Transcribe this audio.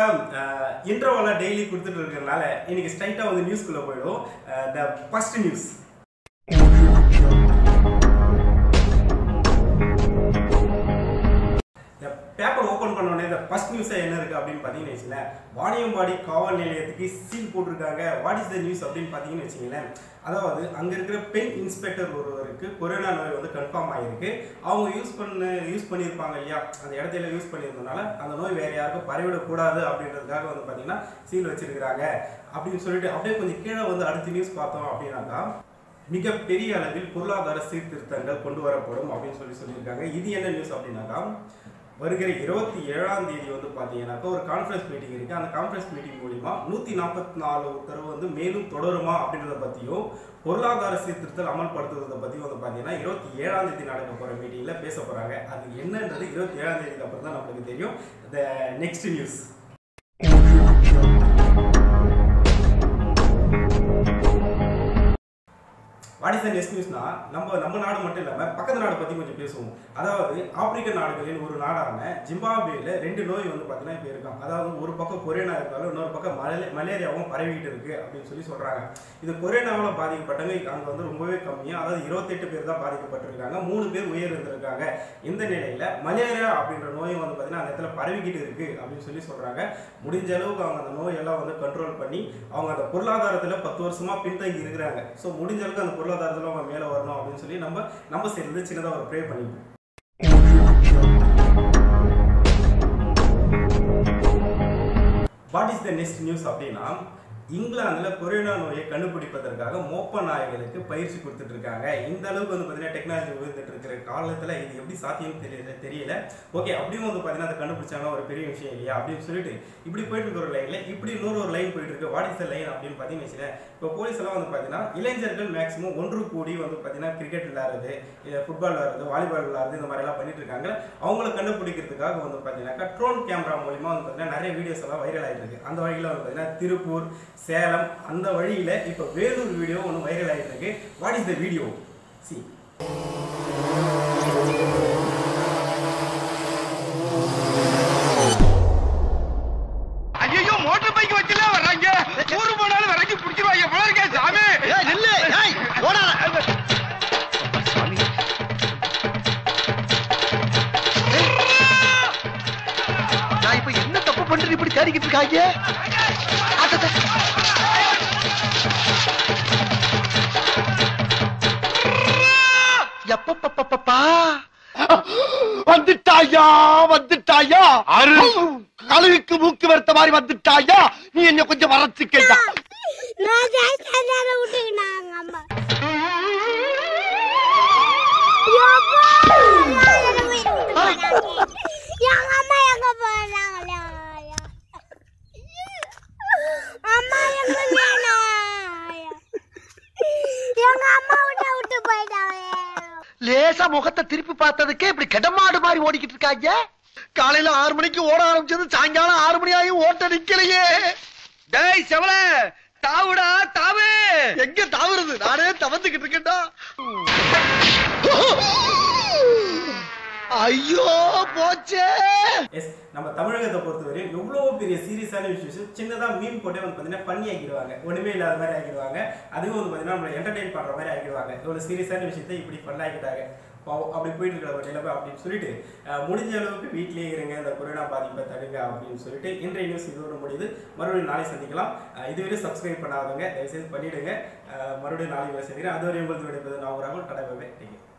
இன்ட்ரோவெல்லாம் daily கொடுத்துட்டு இருக்கிறதுனால இன்னைக்கு ஸ்ட்ரைட்டாக வந்து நியூஸ்குள்ளே போயிடும் த ஃபர்ஸ்ட் நியூஸ் இந்த பேப்பர் ஓப்பன் பண்ண உடனே இந்த ஃபர்ஸ்ட் நியூஸே என்ன இருக்கு அப்படின்னு பார்த்தீங்கன்னு வச்சுங்களேன் வாணியம்பாடி காவல் நிலையத்துக்கு சீல் போட்டிருக்காங்க வாட் இஸ் த நியூஸ் அப்படின்னு பார்த்தீங்கன்னு வச்சுங்களேன் அதாவது அங்கே இருக்கிற பெண் இன்ஸ்பெக்டர் ஒருவருக்கு கொரோனா நோய் வந்து கன்ஃபார்ம் ஆகிருக்கு அவங்க யூஸ் பண்ண யூஸ் பண்ணியிருப்பாங்க இல்லையா அந்த இடத்துல யூஸ் பண்ணியிருந்தனால அந்த நோய் வேற யாருக்கும் பரவிடக்கூடாது அப்படின்றதுக்காக வந்து பார்த்தீங்கன்னா சீல் வச்சிருக்கிறாங்க அப்படின்னு சொல்லிட்டு அப்படியே கொஞ்சம் கீழே வந்து அடுத்த நியூஸ் பார்த்தோம் அப்படின்னாக்கா மிகப்பெரிய அளவில் பொருளாதார சீர்திருத்தங்கள் கொண்டு வரப்படும் அப்படின்னு சொல்லி சொல்லியிருக்காங்க இது என்ன நியூஸ் அப்படின்னாக்கா வருகிற இருபத்தி ஏழாம் தேதி வந்து பார்த்தீங்கன்னாக்கா ஒரு கான்ஃபரன்ஸ் மீட்டிங் இருக்கு அந்த கான்ஃபரன்ஸ் மீட்டிங் மூலிமா நூற்றி நாற்பத்தி நாலு உத்தரவு வந்து மேலும் தொடருமா அப்படின்றத பற்றியும் பொருளாதார சீர்திருத்தம் அமல்படுத்துறதை பற்றி வந்து பார்த்தீங்கன்னா இருபத்தி ஏழாம் தேதி நடக்க போகிற மீட்டிங்கில் பேச போகிறாங்க அது என்னன்றது இருபத்தி ஏழாம் தேதிக்கு அப்புறம் தான் நம்மளுக்கு தெரியும் the next news what is the next நியூஸ்னா நம்ம நம்ம நாடு மட்டும் இல்லாமல் பக்கத்து நாடு பற்றி கொஞ்சம் பேசுவோம் அதாவது ஆப்பிரிக்க நாடுகளில் ஒரு நாடான ஜிம்பாப்வேல ரெண்டு நோய் வந்து பார்த்தீங்கன்னா இப்போ இருக்கான் அதாவது ஒரு பக்கம் கொரோனா இருந்தாலும் இன்னொரு பக்கம் மலே மலேரியாவும் பரவிட்டு இருக்கு அப்படின்னு சொல்லி சொல்கிறாங்க இது கொரோனாவில் பாதிக்கப்பட்டவங்க அங்கே வந்து ரொம்பவே கம்மியாக அதாவது இருபத்தெட்டு பேர் தான் பாதிக்கப்பட்டிருக்காங்க மூணு பேர் உயிர் இருந்திருக்காங்க இந்த நிலையில் மலேரியா அப்படின்ற நோயும் வந்து பார்த்தீங்கன்னா அந்த இடத்துல பரவிக்கிட்டு இருக்கு அப்படின்னு சொல்லி சொல்கிறாங்க முடிஞ்ச அளவுக்கு அவங்க அந்த நோயெல்லாம் வந்து கண்ட்ரோல் பண்ணி அவங்க அந்த பொருளாதாரத்தில் பத்து வருஷமா பின்தங்கி இருக்கிறாங்க ஸோ முடிஞ்ச அளவுக்கு அந்த பொருளாதாரத்தில் அவங்க மேலே வரணும் அப்படின்னு சொல்லி நம்ம நம்ம சேர்ந்து சின்னதாக ஒரு ப்ரே பண்ணிப்போம் what is the next news அப்படின்னா இங்கிலாந்துல கொரோனா நோயை கண்டுபிடிப்பதற்காக மோப்ப நாய்களுக்கு பயிற்சி கொடுத்துட்டு இருக்காங்க இந்த அளவுக்கு வந்து பார்த்தீங்கன்னா டெக்னாலஜி உயர்ந்துட்டு இருக்கிற காலத்துல இது எப்படி சாத்தியம் தெரியல தெரியல ஓகே அப்படியும் வந்து பார்த்தீங்கன்னா அதை கண்டுபிடிச்சாங்கன்னா ஒரு பெரிய விஷயம் இல்லையா அப்படின்னு சொல்லிட்டு இப்படி போயிட்டு இருக்கிற ஒரு லைன்ல இப்படி இன்னொரு ஒரு லைன் போயிட்டு இருக்கு வாட் இஸ் த லைன் அப்படின்னு பார்த்தீங்கன்னு வச்சுக்கேன் இப்போ போலீஸ் எல்லாம் வந்து பார்த்தீங்கன்னா இளைஞர்கள் மேக்ஸிமம் ஒன்று கூடி வந்து பார்த்தீங்கன்னா கிரிக்கெட் விளையாடுறது ஃபுட்பால் விளையாடுறது வாலிபால் விளையாடுறது இந்த மாதிரி எல்லாம் பண்ணிட்டு இருக்காங்க அவங்கள கண்டுபிடிக்கிறதுக்காக வந்து பார்த்தீங்கன்னாக்கா ட்ரோன் கேமரா மூலிமா வந்து பார்த்தீங்கன்னா நிறைய வீடியோஸ் எல்லாம் வைரல் ஆகிட்டு இருக்கு அந்த வழியில் வந்து பார்த்தீங்கன்னா திருப்பூர் சேலம் அந்த வழியில் இப்போ வேலூர் வீடியோ ஒன்று வைரல் ஆகிட்டு இருக்கு வாட் இஸ் த வீடியோ சி ஐயோ மோட்டார் பைக் வச்சுல வர்றாங்க ஊரு போனாலும் வரைக்கும் பிடிச்சிருவாங்க போல இருக்கே சாமி ஏய் நில்லு ஏய் ஓடாத சாமி நான் இப்ப என்ன தப்பு பண்றேன் இப்படி தேடிக்கிட்டு இருக்காங்க அடடே. எப்பப்பப்பப்பா. வந்துட்டாயா வந்துட்டாயா அரு. கழுகுக்கு மூக்கு வெறுத்த மாதிரி வந்துட்டாயா நீ என்ன கொஞ்சம் வரச்சுக்கையா நான் ஜெயிச்சதால விட்டுக்கினாங்க அம்மா யப்பா! நான் என்னை வீட்டுக்கு போறாங்க. எங்க அம்மா எங்க போறாங்களா அம்மா எங்க வேணாம் எங்க அம்மா விட்ட விட்டு போயிட்டாங்க லேசா முகத்தை திருப்பி பார்த்ததுக்கே இப்படி கிடமாடு மாதிரி ஓடிக்கிட்டு இருக்காங்க காலையில ஆறு மணிக்கு ஓட ஆரம்பிச்சது சாயங்காலம் ஆறு மணி ஆகியும் ஓட்ட நிக்கலையே டேய் செவல தாவுடா தாவு எங்க தாவுறது நானே தவந்துகிட்டு இருக்கேன்டா ஐயோ போச்சே எஸ் நம்ம தமிழகத்தை பொறுத்தவரை எவ்வளோ பெரிய சீரியஸான விஷயம் சின்னதாக மீன் போட்டே வந்து பார்த்தீங்கன்னா பண்ணி ஆக்கிடுவாங்க ஒன்றுமே இல்லாத மாதிரி ஆக்கிடுவாங்க அதுவும் வந்து பார்த்தீங்கன்னா நம்மளை என்டர்டைன் பண்ணுற மாதிரி ஆக்கிடுவாங்க இவ்வளோ சீரியஸான விஷயத்தை இப்படி பண்ண ஆக்கிட்டாங்க பாவம் அப்படி போயிட்டு இருக்கிற ஒரு நிலைமை அப்படின்னு சொல்லிட்டு அஹ், முடிஞ்ச அளவுக்கு வீட்டிலேயே இருங்க இந்த கொரோனா பாதிப்பை தடுங்க அப்படின்னு சொல்லிட்டு இன்றைய நியூஸ் இதோட முடியுது மறுபடியும் நாளை சந்திக்கலாம் அஹ், இதுவரை சப்ஸ்கிரைப் பண்ணாதவங்க தயவுசெய்து பண்ணிடுங்க அஹ், மறுபடியும் நாளைக்கு சந்திக்கிறேன் அதுவரை உங்களுக்கு விடைபெறுவது நான் ஒரு ராகுல் கடை தேங்க்யூ